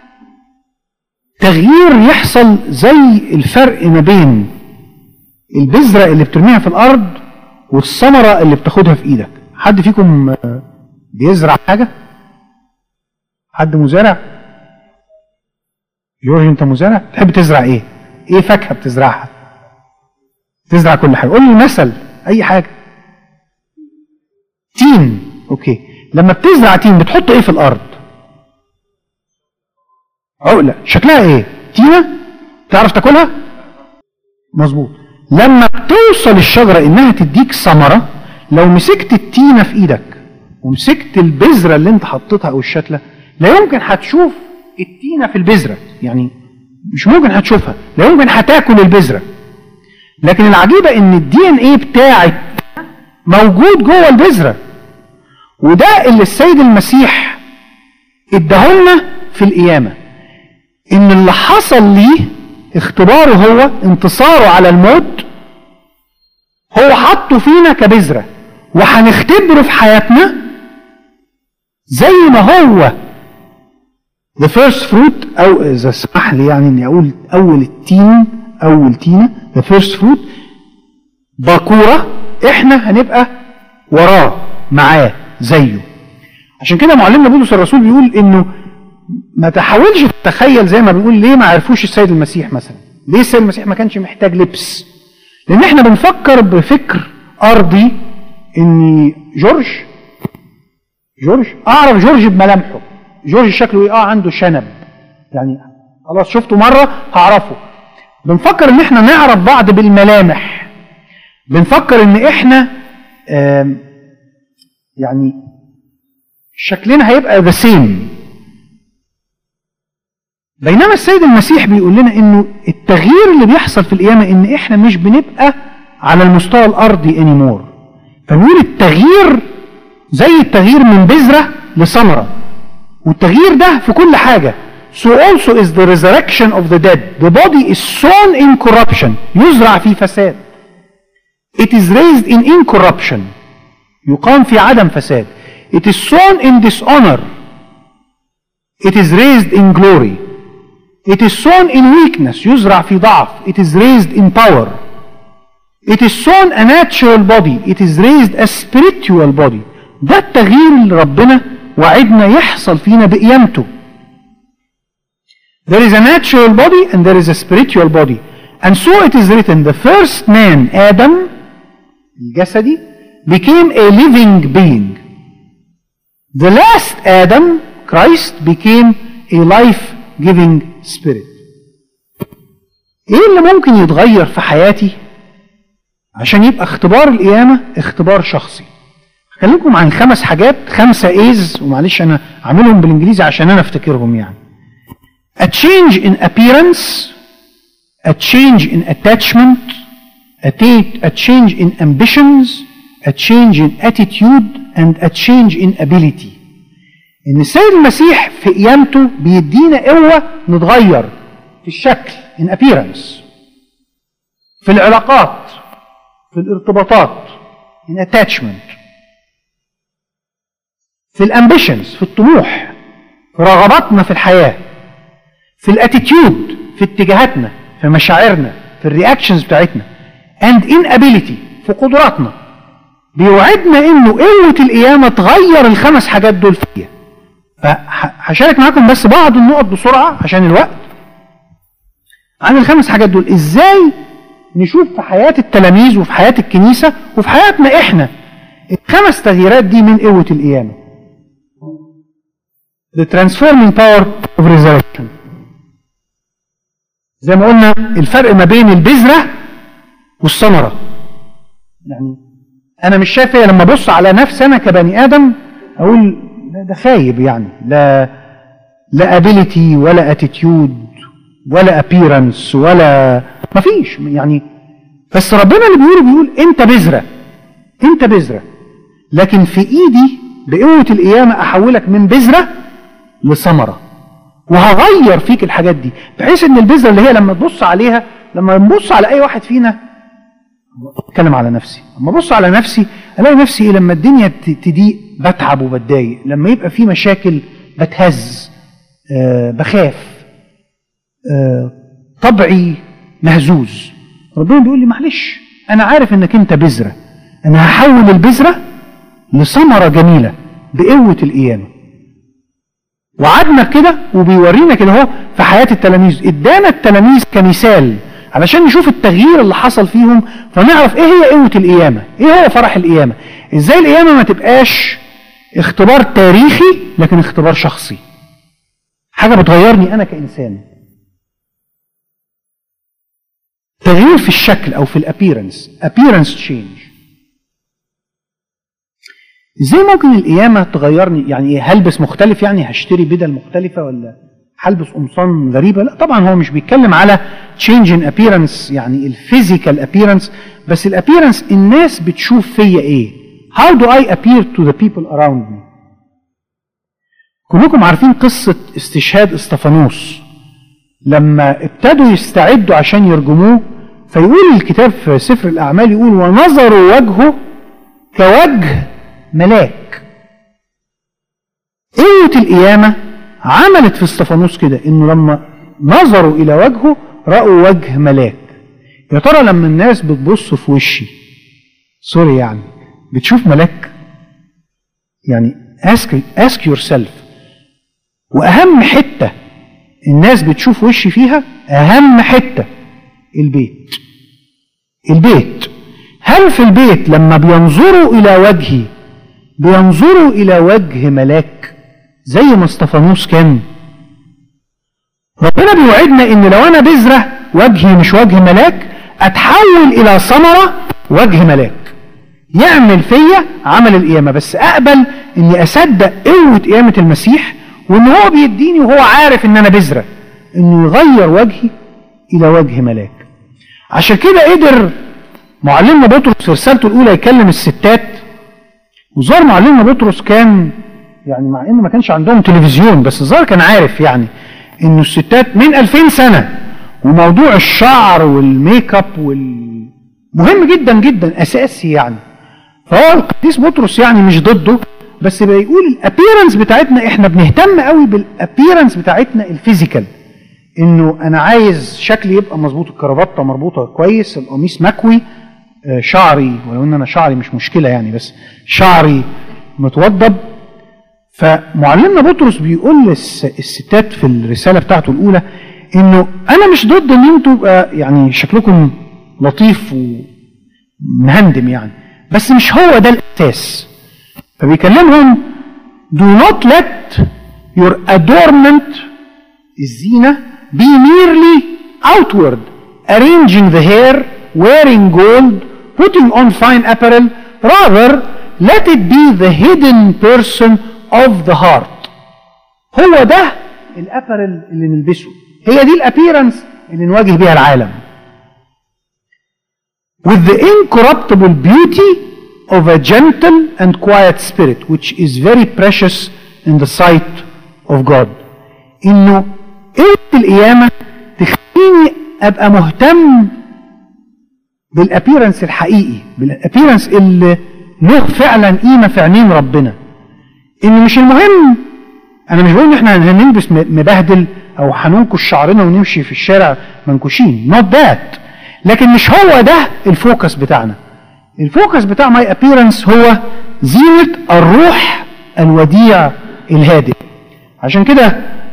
تغيير يحصل زي الفرق ما بين البذرة اللي بترميها في الأرض والثمرة اللي بتاخدها في إيدك حد فيكم آه، بيزرع حاجة؟ حد مزارع جورج انت مزارع تحب تزرع ايه ايه فاكهه بتزرعها تزرع كل حاجه قول لي مثل اي حاجه تين اوكي لما بتزرع تين بتحط ايه في الارض عقله شكلها ايه تينه تعرف تاكلها مظبوط لما بتوصل الشجره انها تديك ثمره لو مسكت التينه في ايدك ومسكت البذره اللي انت حطيتها او الشتله لا يمكن هتشوف التينه في البذره يعني مش ممكن هتشوفها لا يمكن هتاكل البذره لكن العجيبه ان الدي ان ايه بتاعك موجود جوه البذره وده اللي السيد المسيح اداهولنا في القيامه ان اللي حصل ليه اختباره هو انتصاره على الموت هو حطه فينا كبذره وهنختبره في حياتنا زي ما هو the first fruit او اذا سمح لي يعني اني اقول اول التين اول تينه the first fruit باكوره احنا هنبقى وراه معاه زيه عشان كده معلمنا بولس الرسول بيقول انه ما تحاولش تتخيل زي ما بنقول ليه ما عرفوش السيد المسيح مثلا ليه السيد المسيح ما كانش محتاج لبس لان احنا بنفكر بفكر ارضي ان جورج جورج اعرف جورج بملامحه جورج شكله ايه اه عنده شنب يعني خلاص شفته مره هعرفه بنفكر ان احنا نعرف بعض بالملامح بنفكر ان احنا آم، يعني شكلنا هيبقى ذا سيم بينما السيد المسيح بيقول لنا انه التغيير اللي بيحصل في القيامه ان احنا مش بنبقى على المستوى الارضي انيمور فبيقول التغيير زي التغيير من بذره لثمره والتغيير ده في كل حاجه So also is the resurrection of the dead. The body is sown in corruption. يزرع في فساد. It is raised in incorruption. يقام في عدم فساد. It is sown in dishonor. It is raised in glory. It is sown in weakness. يزرع في ضعف. It is raised in power. It is sown a natural body. It is raised a spiritual body. ده التغيير اللي ربنا وعدنا يحصل فينا بقيامته. There is a natural body and there is a spiritual body. And so it is written, the first man, Adam, الجسدي, became a living being. The last Adam, Christ, became a life-giving spirit. ايه اللي ممكن يتغير في حياتي عشان يبقى اختبار القيامة اختبار شخصي هكلمكم عن خمس حاجات خمسة ايز ومعلش انا عاملهم بالانجليزي عشان انا افتكرهم يعني a change in appearance a change in attachment a, ta- a change in ambitions a change in attitude and a change in ability ان السيد المسيح في قيامته بيدينا قوة نتغير في الشكل in appearance في العلاقات في الارتباطات in attachment في الامبيشنز في الطموح في رغباتنا في الحياة في الاتيتيود في اتجاهاتنا في مشاعرنا في الرياكشنز بتاعتنا and in ability في قدراتنا بيوعدنا انه قوة القيامة تغير الخمس حاجات دول فيا فهشارك معاكم بس بعض النقط بسرعة عشان الوقت عن الخمس حاجات دول ازاي نشوف في حياة التلاميذ وفي حياة الكنيسة وفي حياتنا احنا الخمس تغييرات دي من قوة القيامة The transforming power of resurrection زي ما قلنا الفرق ما بين البذرة والثمرة يعني أنا مش شايف إيه لما أبص على نفسي أنا كبني آدم أقول لا ده خايب يعني لا لا ابيليتي ولا اتيتيود ولا ابيرنس ولا مفيش يعني بس ربنا اللي بيقول بيقول انت بذره انت بذره لكن في ايدي بقوه القيامه احولك من بذره لثمره وهغير فيك الحاجات دي بحيث ان البذره اللي هي لما تبص عليها لما نبص على اي واحد فينا اتكلم على نفسي اما ابص على نفسي الاقي نفسي ايه لما الدنيا ت- تضيق بتعب وبتضايق لما يبقى في مشاكل بتهز آه بخاف آه طبعي مهزوز ربنا بيقول لي معلش انا عارف انك انت بذره انا هحول البذره لثمره جميله بقوه القيامه وعدنا كده وبيورينا كده اهو في حياه التلاميذ ادانا التلاميذ كمثال علشان نشوف التغيير اللي حصل فيهم فنعرف ايه هي قوه القيامه ايه هو فرح القيامه ازاي القيامه ما تبقاش اختبار تاريخي لكن اختبار شخصي حاجه بتغيرني انا كانسان تغيير في الشكل او في الابيرنس appearance change ازاي ممكن القيامه تغيرني يعني ايه هلبس مختلف يعني هشتري بدل مختلفه ولا هلبس قمصان غريبه لا طبعا هو مش بيتكلم على change in appearance يعني الفيزيكال appearance بس الابيرنس الناس بتشوف فيا ايه how do I appear to the people around me كلكم عارفين قصة استشهاد استفانوس لما ابتدوا يستعدوا عشان يرجموه فيقول الكتاب في سفر الأعمال يقول ونظروا وجهه كوجه ملاك قوة القيامة عملت في استفانوس كده انه لما نظروا الى وجهه رأوا وجه ملاك يا ترى لما الناس بتبص في وشي سوري يعني بتشوف ملاك يعني ask, ask yourself واهم حته الناس بتشوف وشي فيها اهم حته البيت البيت هل في البيت لما بينظروا الى وجهي بينظروا الى وجه ملاك زي ما استفانوس كان ربنا بيوعدنا ان لو انا بذره وجهي مش وجه ملاك اتحول الى ثمره وجه ملاك يعمل فيا عمل القيامه بس اقبل اني اصدق قوه قيامه المسيح وان هو بيديني وهو عارف ان انا بذره انه يغير وجهي الى وجه ملاك عشان كده قدر معلمنا بطرس في رسالته الاولى يكلم الستات وظهر معلمنا بطرس كان يعني مع ان ما كانش عندهم تلفزيون بس الظاهر كان عارف يعني انه الستات من 2000 سنه وموضوع الشعر والميك اب وال مهم جدا جدا اساسي يعني فهو القديس بطرس يعني مش ضده بس بيقول الابيرنس بتاعتنا احنا بنهتم قوي بالابيرنس بتاعتنا الفيزيكال انه انا عايز شكلي يبقى مظبوط الكرافته مربوطه كويس القميص مكوي آه، شعري ولو ان انا شعري مش مشكله يعني بس شعري متوضب فمعلمنا بطرس بيقول للستات في الرساله بتاعته الاولى انه انا مش ضد ان انتوا يبقى يعني شكلكم لطيف ومهندم يعني بس مش هو ده الاساس فبيكلمهم do not let your adornment الزينة be merely outward arranging the hair wearing gold putting on fine apparel rather let it be the hidden person of the heart هو ده الابرل اللي نلبسه هي دي الابيرنس اللي نواجه بيها العالم with the incorruptible beauty of a gentle and quiet spirit which is very precious in the sight of God انه قوة القيامة تخليني ابقى مهتم بالابيرنس الحقيقي بالابيرنس اللي له فعلا قيمة في عينين ربنا ان مش المهم انا مش بقول ان احنا هنلبس م- مبهدل او هننكش شعرنا ونمشي في الشارع منكوشين not that لكن مش هو ده الفوكس بتاعنا الفوكس بتاع ماي ابيرنس هو زينة الروح الوديع الهادئ عشان كده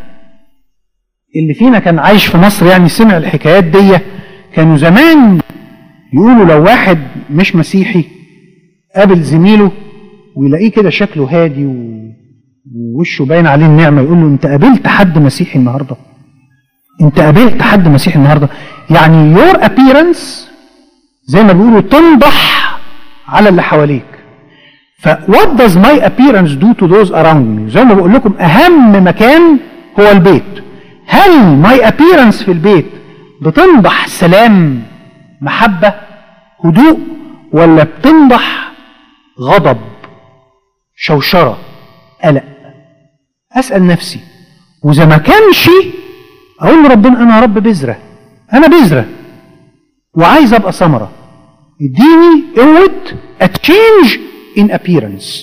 اللي فينا كان عايش في مصر يعني سمع الحكايات دي كانوا زمان يقولوا لو واحد مش مسيحي قابل زميله ويلاقيه كده شكله هادي و- ووشه باين عليه النعمه يقول له انت قابلت حد مسيحي النهارده انت قابلت حد مسيحي النهارده يعني your appearance زي ما بيقولوا تنضح على اللي حواليك ف what does my appearance do to those around me زي ما بقول لكم اهم مكان هو البيت هل my appearance في البيت بتنضح سلام محبة هدوء ولا بتنضح غضب شوشرة قلق أسأل نفسي وإذا ما كانش أقول لربنا أنا يا رب بذرة أنا بذرة وعايز أبقى ثمرة اديني قوة a change in appearance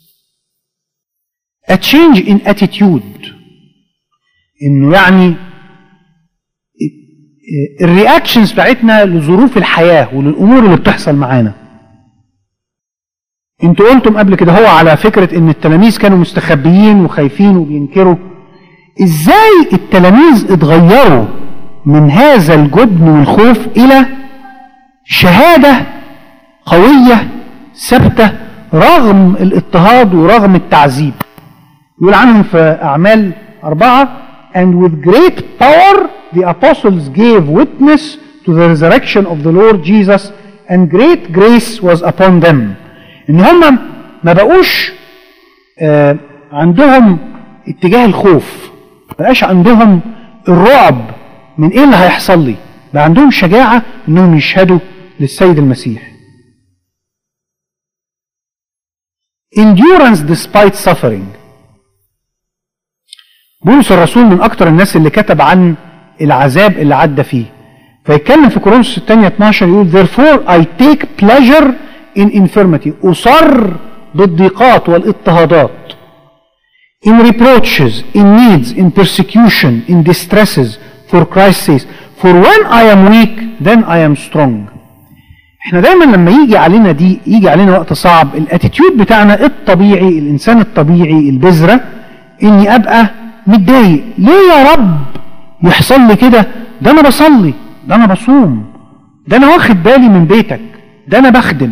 a change in attitude انه يعني الرياكشنز بتاعتنا لظروف الحياة وللأمور اللي بتحصل معانا انتوا قلتم قبل كده هو على فكرة ان التلاميذ كانوا مستخبيين وخايفين وبينكروا ازاي التلاميذ اتغيروا من هذا الجبن والخوف الى شهادة قوية ثابتة رغم الاضطهاد ورغم التعذيب يقول عنهم في أعمال أربعة and with great power the apostles gave witness to the resurrection of the Lord Jesus and great grace was upon them ان هم ما بقوش آه عندهم اتجاه الخوف ما بقاش عندهم الرعب من ايه اللي هيحصل لي بقى عندهم شجاعة انهم يشهدوا للسيد المسيح endurance despite suffering بولس الرسول من اكتر الناس اللي كتب عن العذاب اللي عدى فيه فيتكلم في كورنثوس الثانية 12 يقول therefore I take pleasure in infirmity أصر بالضيقات والاضطهادات in reproaches, in needs, in persecution, in distresses for Christ's sake for when I am weak then I am strong احنا دايما لما يجي علينا دي يجي علينا وقت صعب الاتيتيود بتاعنا الطبيعي الانسان الطبيعي البذره اني ابقى متضايق ليه يا رب يحصل لي كده ده انا بصلي ده انا بصوم ده انا واخد بالي من بيتك ده انا بخدم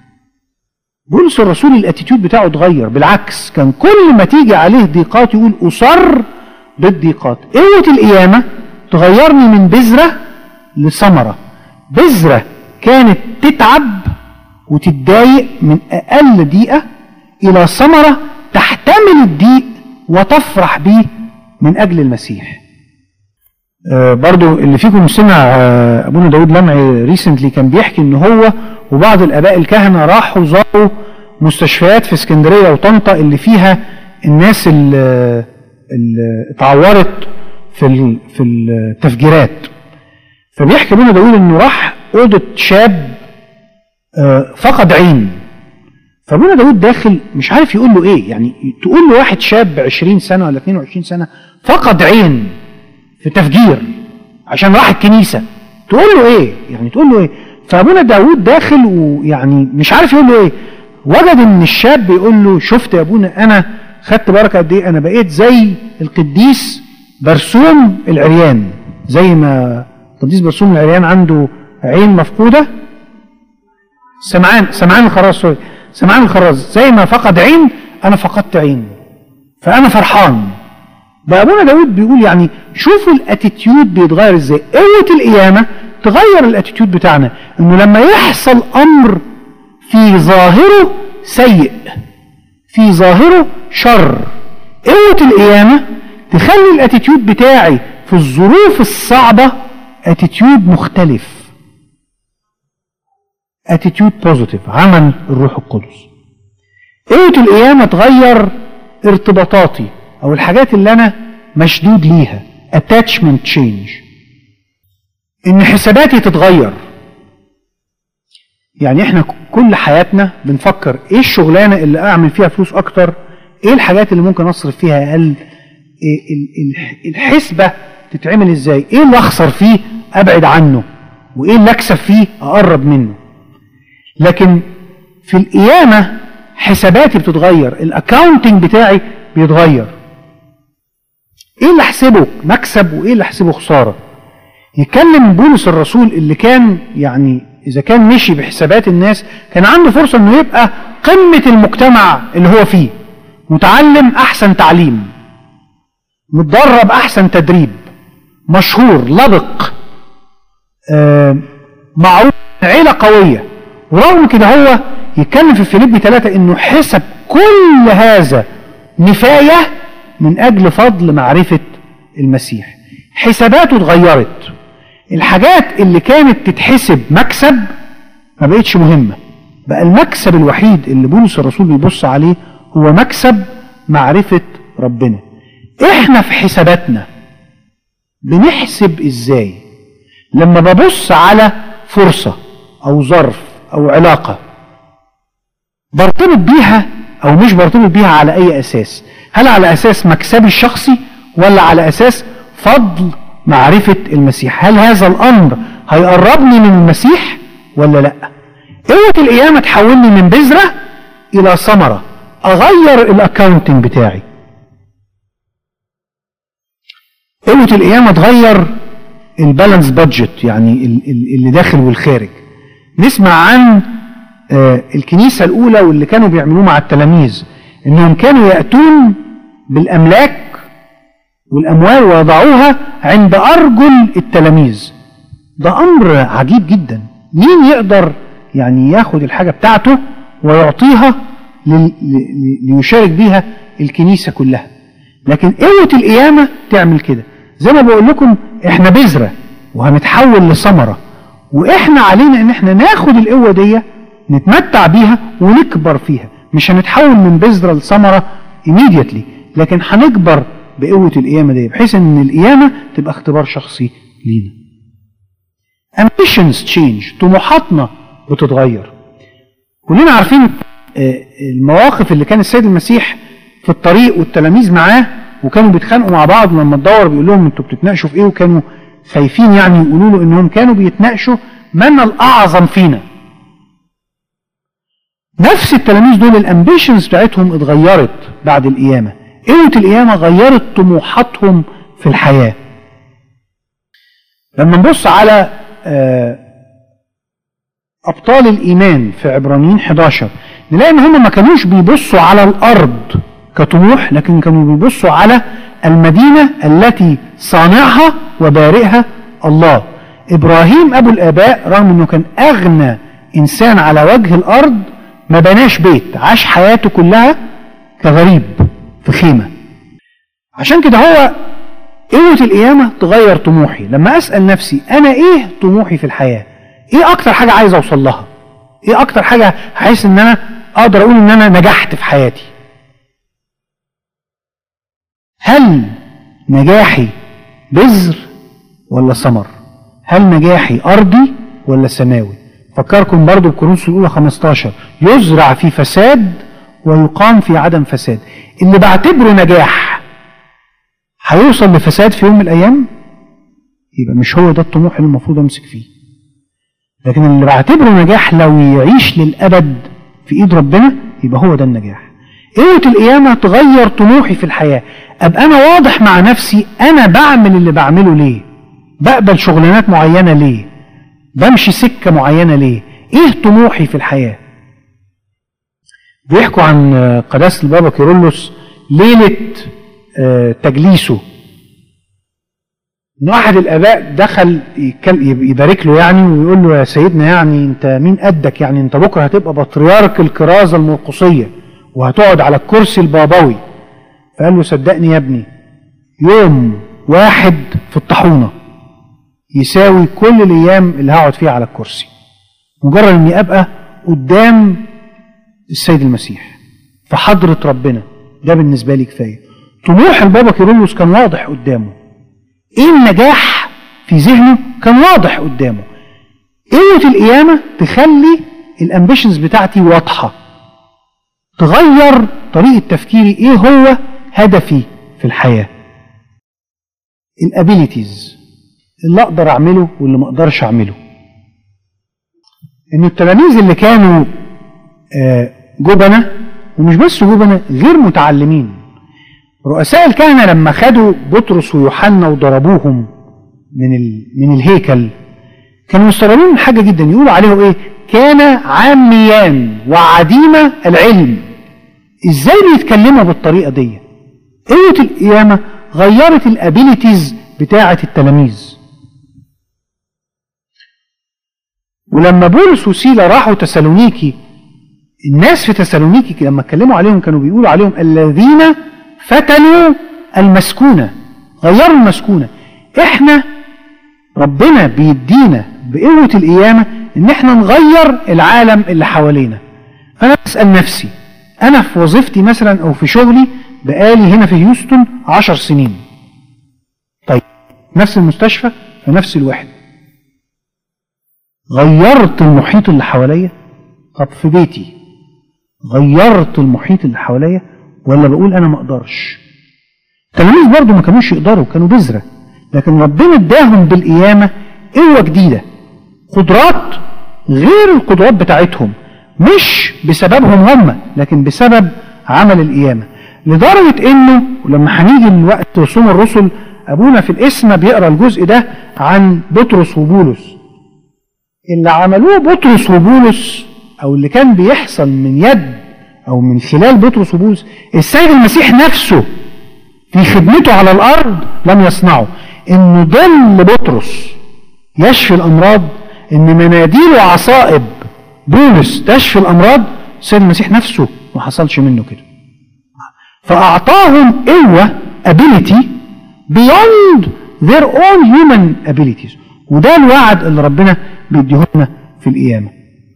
بولس الرسول الاتيتيود بتاعه اتغير بالعكس كان كل ما تيجي عليه ضيقات يقول اصر بالضيقات قوه القيامه تغيرني من بذره لثمره بذره كانت تتعب وتتضايق من اقل دقيقه الى ثمره تحتمل الضيق وتفرح به من اجل المسيح آه برضو اللي فيكم سمع آه ابونا داود لمعي ريسنتلي كان بيحكي ان هو وبعض الاباء الكهنه راحوا زاروا مستشفيات في اسكندريه وطنطا اللي فيها الناس اللي, اللي اتعورت في في التفجيرات فبيحكي ابونا داود انه راح اوضه شاب آه فقد عين فابونا داود داخل مش عارف يقول له ايه يعني تقول له واحد شاب 20 سنه ولا 22 سنه فقد عين في تفجير عشان راح الكنيسه تقول له ايه يعني تقول له ايه فابونا داود داخل ويعني مش عارف يقول له ايه وجد ان الشاب بيقول له شفت يا ابونا انا خدت بركه قد ايه انا بقيت زي القديس برسوم العريان زي ما القديس برسوم العريان عنده عين مفقوده سمعان سمعان الخراز سوري سمعان الخراز زي ما فقد عين انا فقدت عين فانا فرحان بقى ابونا داود بيقول يعني شوفوا الاتيتيود بيتغير ازاي قوه القيامه تغير الاتيتيود بتاعنا انه لما يحصل امر في ظاهره سيء في ظاهره شر قوه القيامه تخلي الاتيتيود بتاعي في الظروف الصعبه اتيتيود مختلف اتيتيود بوزيتيف عمل الروح القدس قوة القيامة تغير ارتباطاتي او الحاجات اللي انا مشدود ليها attachment change ان حساباتي تتغير يعني احنا كل حياتنا بنفكر ايه الشغلانة اللي اعمل فيها فلوس اكتر ايه الحاجات اللي ممكن اصرف فيها اقل إيه الحسبة تتعمل ازاي ايه اللي اخسر فيه ابعد عنه وايه اللي اكسب فيه اقرب منه لكن في القيامة حساباتي بتتغير الاكاونتنج بتاعي بيتغير ايه اللي احسبه مكسب وايه اللي احسبه خسارة يتكلم بولس الرسول اللي كان يعني اذا كان مشي بحسابات الناس كان عنده فرصه انه يبقى قمه المجتمع اللي هو فيه متعلم احسن تعليم متدرب احسن تدريب مشهور لبق آه، معروف عيله قويه ورغم كده هو يتكلم في فيليب ثلاثة انه حسب كل هذا نفايه من اجل فضل معرفه المسيح حساباته اتغيرت الحاجات اللي كانت تتحسب مكسب ما بقتش مهمه بقى المكسب الوحيد اللي بولس الرسول بيبص عليه هو مكسب معرفه ربنا احنا في حساباتنا بنحسب ازاي لما ببص على فرصه او ظرف او علاقه برتبط بيها او مش برتبط بيها على اي اساس هل على اساس مكسبي الشخصي ولا على اساس فضل معرفة المسيح هل هذا الامر هيقربني من المسيح ولا لا قوة القيامة تحولني من بذرة الى ثمرة اغير الاكاونتنج بتاعي قوة القيامة تغير البالانس بادجت يعني ال- ال- اللي داخل والخارج نسمع عن آه، الكنيسة الأولى واللي كانوا بيعملوه مع التلاميذ إنهم كانوا يأتون بالأملاك والأموال ويضعوها عند أرجل التلاميذ ده أمر عجيب جدا مين يقدر يعني ياخد الحاجة بتاعته ويعطيها لل- ل- ليشارك بيها الكنيسة كلها لكن قوة القيامة تعمل كده زي ما بقول لكم احنا بذرة وهنتحول لثمرة واحنا علينا ان احنا ناخد القوة دي نتمتع بيها ونكبر فيها مش هنتحول من بذرة لثمرة immediately لكن هنكبر بقوة القيامة دي بحيث ان القيامة تبقى اختبار شخصي لينا ambitions change طموحاتنا بتتغير كلنا عارفين آه، المواقف اللي كان السيد المسيح في الطريق والتلاميذ معاه وكانوا بيتخانقوا مع بعض لما تدور بيقول لهم انتوا بتتناقشوا في ايه وكانوا خايفين يعني يقولوا له انهم كانوا بيتناقشوا من الاعظم فينا نفس التلاميذ دول الامبيشنز بتاعتهم اتغيرت بعد القيامه قوه القيامه غيرت طموحاتهم في الحياه لما نبص على آه، ابطال الايمان في عبرانيين 11 نلاقي ان هم ما كانوش بيبصوا على الارض كطموح لكن كانوا بيبصوا على المدينه التي صانعها وبارئها الله ابراهيم ابو الاباء رغم انه كان اغنى انسان على وجه الارض ما بناش بيت عاش حياته كلها كغريب في خيمه عشان كده هو قوة القيامة تغير طموحي لما أسأل نفسي أنا إيه طموحي في الحياة إيه أكتر حاجة عايز أوصل لها إيه أكتر حاجة حاسس إن أنا أقدر أقول إن أنا نجحت في حياتي هل نجاحي بذر ولا ثمر هل نجاحي أرضي ولا سماوي فكركم برضو بكورنثوس الأولى 15 يزرع في فساد ويقام في عدم فساد اللي بعتبره نجاح هيوصل لفساد في يوم من الايام يبقى مش هو ده الطموح اللي المفروض امسك فيه لكن اللي بعتبره نجاح لو يعيش للابد في ايد ربنا يبقى هو ده النجاح قوة القيامة تغير طموحي في الحياة أبقى أنا واضح مع نفسي أنا بعمل اللي بعمله ليه بقبل شغلانات معينة ليه بمشي سكة معينة ليه إيه طموحي في الحياة بيحكوا عن آه، قداسة البابا كيرلس ليلة آه، تجليسه ان احد الاباء دخل يتكل- يبارك له يعني ويقول له يا سيدنا يعني انت مين قدك يعني انت بكره هتبقى بطريرك الكرازه المرقصيه وهتقعد على الكرسي البابوي فقال له صدقني يا ابني يوم واحد في الطاحونه يساوي كل الايام اللي هقعد فيها على الكرسي مجرد اني ابقى قدام السيد المسيح في حضره ربنا ده بالنسبه لي كفايه طموح البابا كيرلس كان واضح قدامه ايه النجاح في ذهنه كان واضح قدامه قوة القيامة تخلي الامبيشنز بتاعتي واضحة تغير طريقة تفكيري ايه هو هدفي في الحياة الابيليتيز اللي اقدر اعمله واللي ما اقدرش اعمله ان التلاميذ اللي كانوا آه، جبنة ومش بس جبنة غير متعلمين رؤساء الكهنة لما خدوا بطرس ويوحنا وضربوهم من ال... من الهيكل كانوا مستغربين من حاجه جدا يقولوا عليه ايه كان عاميان وعديم العلم ازاي بيتكلموا بالطريقه دي قوه القيامه غيرت الابيليتيز بتاعه التلاميذ ولما بولس وسيلا راحوا تسالونيكي الناس في تسالونيكي لما اتكلموا عليهم كانوا بيقولوا عليهم الذين فتنوا المسكونه غيروا المسكونه احنا ربنا بيدينا بقوه القيامه ان احنا نغير العالم اللي حوالينا انا بسال نفسي انا في وظيفتي مثلا او في شغلي بقالي هنا في هيوستن عشر سنين طيب نفس المستشفى في نفس الوحده غيرت المحيط اللي حواليا طب في بيتي غيرت المحيط اللي حواليا ولا بقول انا ما اقدرش التلاميذ برضه ما كانوش يقدروا كانوا بذره لكن ربنا اداهم بالقيامه قوه جديده قدرات غير القدرات بتاعتهم مش بسببهم هم لكن بسبب عمل القيامه لدرجه انه ولما هنيجي لوقت رسوم الرسل ابونا في الاسم بيقرا الجزء ده عن بطرس وبولس اللي عملوه بطرس وبولس او اللي كان بيحصل من يد او من خلال بطرس وبولس السيد المسيح نفسه في خدمته على الارض لم يصنعه انه ظل بطرس يشفي الامراض ان مناديل وعصائب بولس تشفي الامراض السيد المسيح نفسه ما حصلش منه كده فاعطاهم قوه ability beyond their own human abilities وده الوعد اللي ربنا بيديهولنا في القيامه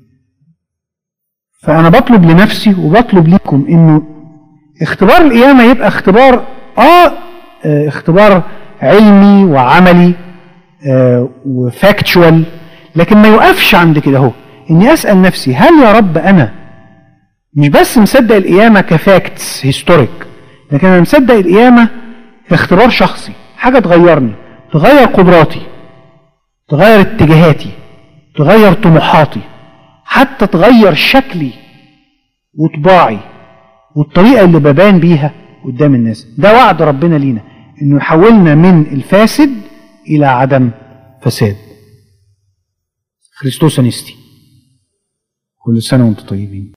فانا بطلب لنفسي وبطلب لكم انه اختبار القيامه يبقى اختبار اه, آه اختبار علمي وعملي آه وفاكتشوال لكن ما يوقفش عند كده اهو اني اسال نفسي هل يا رب انا مش بس مصدق القيامه كفاكتس هيستوريك لكن انا مصدق القيامه كاختبار شخصي حاجه تغيرني تغير قدراتي تغير اتجاهاتي تغير طموحاتي حتى تغير شكلي وطباعي والطريقه اللي ببان بيها قدام الناس ده وعد ربنا لينا انه يحولنا من الفاسد الى عدم فساد خريستوس انستي كل سنه وانتم طيبين